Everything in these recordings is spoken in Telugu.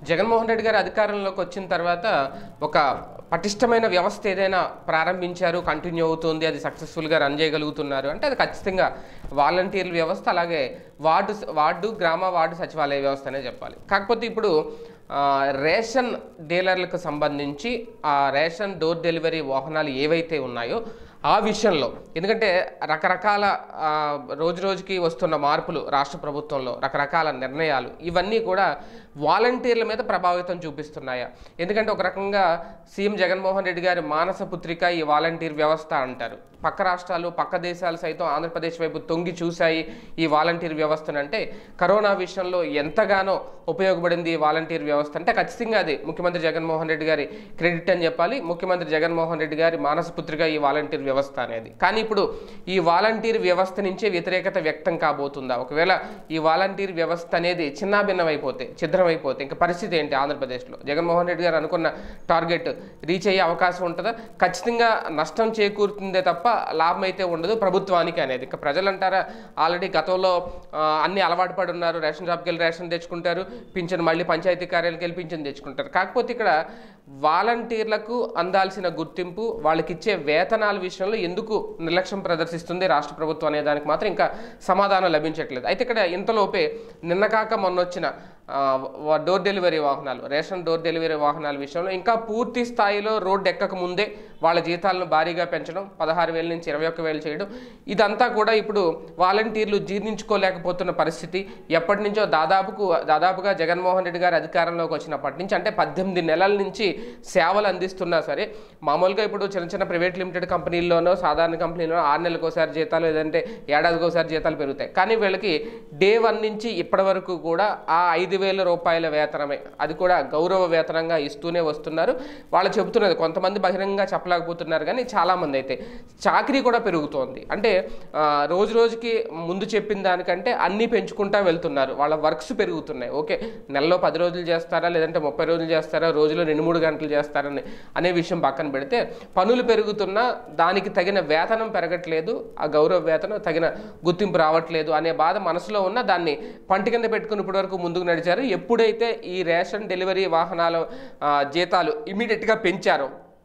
జగన్మోహన్ రెడ్డి గారు అధికారంలోకి వచ్చిన తర్వాత ఒక పటిష్టమైన వ్యవస్థ ఏదైనా ప్రారంభించారు కంటిన్యూ అవుతుంది అది సక్సెస్ఫుల్గా రన్ చేయగలుగుతున్నారు అంటే అది ఖచ్చితంగా వాలంటీర్ల వ్యవస్థ అలాగే వార్డు వార్డు గ్రామ వార్డు సచివాలయ వ్యవస్థ అనే చెప్పాలి కాకపోతే ఇప్పుడు ఆ, రేషన్ డీలర్లకు సంబంధించి ఆ రేషన్ డోర్ డెలివరీ వాహనాలు ఏవైతే ఉన్నాయో ఆ విషయంలో ఎందుకంటే రకరకాల ఆ, రోజు రోజుకి వస్తున్న మార్పులు రాష్ట్ర ప్రభుత్వంలో రకరకాల నిర్ణయాలు ఇవన్నీ కూడా వాలంటీర్ల మీద ప్రభావితం చూపిస్తున్నాయా ఎందుకంటే ఒక రకంగా సీఎం జగన్మోహన్ రెడ్డి గారి మానస పుత్రిక ఈ వాలంటీర్ వ్యవస్థ అంటారు పక్క రాష్ట్రాలు పక్క దేశాలు సైతం ఆంధ్రప్రదేశ్ వైపు తొంగి చూశాయి ఈ వాలంటీర్ వ్యవస్థను అంటే కరోనా విషయంలో ఎంతగానో ఉపయోగపడింది ఈ వాలంటీర్ వ్యవస్థ అంటే ఖచ్చితంగా అది ముఖ్యమంత్రి జగన్మోహన్ రెడ్డి గారి క్రెడిట్ అని చెప్పాలి ముఖ్యమంత్రి జగన్మోహన్ రెడ్డి గారి మానస పుత్రిక ఈ వాలంటీర్ వ్యవస్థ అనేది కానీ ఇప్పుడు ఈ వాలంటీర్ వ్యవస్థ నుంచే వ్యతిరేకత వ్యక్తం కాబోతుందా ఒకవేళ ఈ వాలంటీర్ వ్యవస్థ అనేది చిన్నాభిన్నం అయిపోతే ఛిద్రమైపోతే ఇంకా పరిస్థితి ఏంటి ఆంధ్రప్రదేశ్లో జగన్మోహన్ రెడ్డి గారు అనుకున్న టార్గెట్ రీచ్ అయ్యే అవకాశం ఉంటుందా ఖచ్చితంగా నష్టం చేకూరుతుందే తప్ప లాభం అయితే ఉండదు ప్రభుత్వానికి అనేది ఇంకా ప్రజలు అంటారా ఆల్రెడీ గతంలో ఆ, అన్ని అలవాటు పడి ఉన్నారు రేషన్ షాప్కి వెళ్ళి రేషన్ తెచ్చుకుంటారు పింఛన్ మళ్ళీ పంచాయతీ కార్యాలయాలకు వెళ్ళి పింఛన్ తెచ్చుకుంటారు కాకపోతే ఇక్కడ వాలంటీర్లకు అందాల్సిన గుర్తింపు వాళ్ళకి ఇచ్చే వేతనాల విషయంలో ఎందుకు నిర్లక్ష్యం ప్రదర్శిస్తుంది రాష్ట్ర ప్రభుత్వం అనే దానికి మాత్రం ఇంకా సమాధానం లభించట్లేదు అయితే ఇక్కడ ఇంతలోపే నిన్న కాక మొన్న వచ్చిన ఆ, వ- డోర్ డెలివరీ వాహనాలు రేషన్ డోర్ డెలివరీ వాహనాల విషయంలో ఇంకా పూర్తి స్థాయిలో రోడ్డు ఎక్కక ముందే వాళ్ళ జీతాలను భారీగా పెంచడం పదహారు వేల నుంచి ఇరవై ఒక్క వేలు చేయడం ఇదంతా కూడా ఇప్పుడు వాలంటీర్లు జీర్ణించుకోలేకపోతున్న పరిస్థితి ఎప్పటి నుంచో దాదాపుకు దాదాపుగా జగన్మోహన్ రెడ్డి గారు అధికారంలోకి వచ్చినప్పటి నుంచి అంటే పద్దెనిమిది నెలల నుంచి సేవలు అందిస్తున్నా సరే మామూలుగా ఇప్పుడు చిన్న చిన్న ప్రైవేట్ లిమిటెడ్ కంపెనీల్లోనో సాధారణ కంపెనీలో ఆరు నెలలకు ఒకసారి జీతాలు లేదంటే ఏడాదికి ఒకసారి జీతాలు పెరుగుతాయి కానీ వీళ్ళకి డే వన్ నుంచి ఇప్పటి వరకు కూడా ఆ ఐదు వేల రూపాయల వేతనమే అది కూడా గౌరవ వేతనంగా ఇస్తూనే వస్తున్నారు వాళ్ళు చెబుతున్నది కొంతమంది బహిరంగంగా చెప్పలేకపోతున్నారు కానీ చాలామంది అయితే చాకరీ కూడా పెరుగుతోంది అంటే ఆ, రోజు రోజుకి ముందు చెప్పిన దానికంటే అన్నీ పెంచుకుంటా వెళ్తున్నారు వాళ్ళ వర్క్స్ పెరుగుతున్నాయి ఓకే నెలలో పది రోజులు చేస్తారా లేదంటే ముప్పై రోజులు చేస్తారా రోజులో రెండు మూడు గంటలు చేస్తారని అనే విషయం పక్కన పెడితే పనులు పెరుగుతున్నా దానికి తగిన వేతనం పెరగట్లేదు ఆ గౌరవ వేతనం తగిన గుర్తింపు రావట్లేదు అనే బాధ మనసులో ఉన్న దాన్ని పంటి కింద పెట్టుకుని ఇప్పటివరకు ముందుకు నడిచారు ఎప్పుడైతే ఈ రేషన్ డెలివరీ వాహనాల ఆ, జీతాలు ఇమీడియట్గా పెంచారో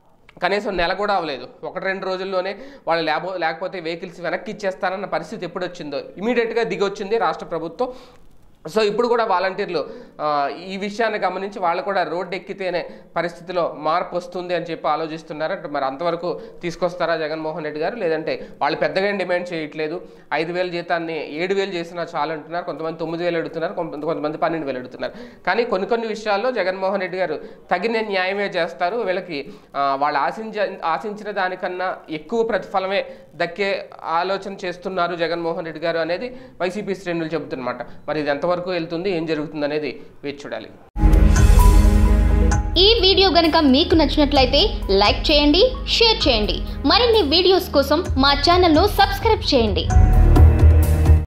కనీసం నెల కూడా అవ్వలేదు ఒకటి రెండు రోజుల్లోనే వాళ్ళు లేబో లేకపోతే వెహికల్స్ వెనక్కి ఇచ్చేస్తారన్న పరిస్థితి ఎప్పుడు వచ్చిందో ఇమీడియట్గా దిగి వచ్చింది రాష్ట్ర ప్రభుత్వం సో ఇప్పుడు కూడా వాలంటీర్లు ఆ, ఈ విషయాన్ని గమనించి వాళ్ళు కూడా రోడ్డు ఎక్కితేనే పరిస్థితిలో మార్పు వస్తుంది అని చెప్పి ఆలోచిస్తున్నారు అంటే మరి అంతవరకు తీసుకొస్తారా జగన్మోహన్ రెడ్డి గారు లేదంటే వాళ్ళు పెద్దగా ఏం డిమాండ్ చేయట్లేదు ఐదు వేల జీతాన్ని ఏడు వేలు చేసినా చాలు అంటున్నారు కొంతమంది తొమ్మిది వేలు అడుగుతున్నారు కొంత- కొంతమంది పన్నెండు వేలు అడుగుతున్నారు కానీ కొన్ని కొన్ని విషయాల్లో జగన్మోహన్ రెడ్డి గారు తగిన న్యాయమే చేస్తారు వీళ్ళకి ఆ, వాళ్ళు ఆశించ ఆశించిన దానికన్నా ఎక్కువ ప్రతిఫలమే దక్కే ఆలోచన చేస్తున్నారు జగన్మోహన్ రెడ్డి గారు అనేది వైసీపీ శ్రేణులు చెబుతున్నమాట మరి ఇది ఎంతవరకు వెళ్తుంది ఏం జరుగుతుంది అనేది వేచి చూడాలి ఈ వీడియో గనుక మీకు నచ్చినట్లయితే లైక్ చేయండి షేర్ చేయండి మరిన్ని వీడియోస్ కోసం మా ఛానల్ను సబ్స్క్రైబ్ చేయండి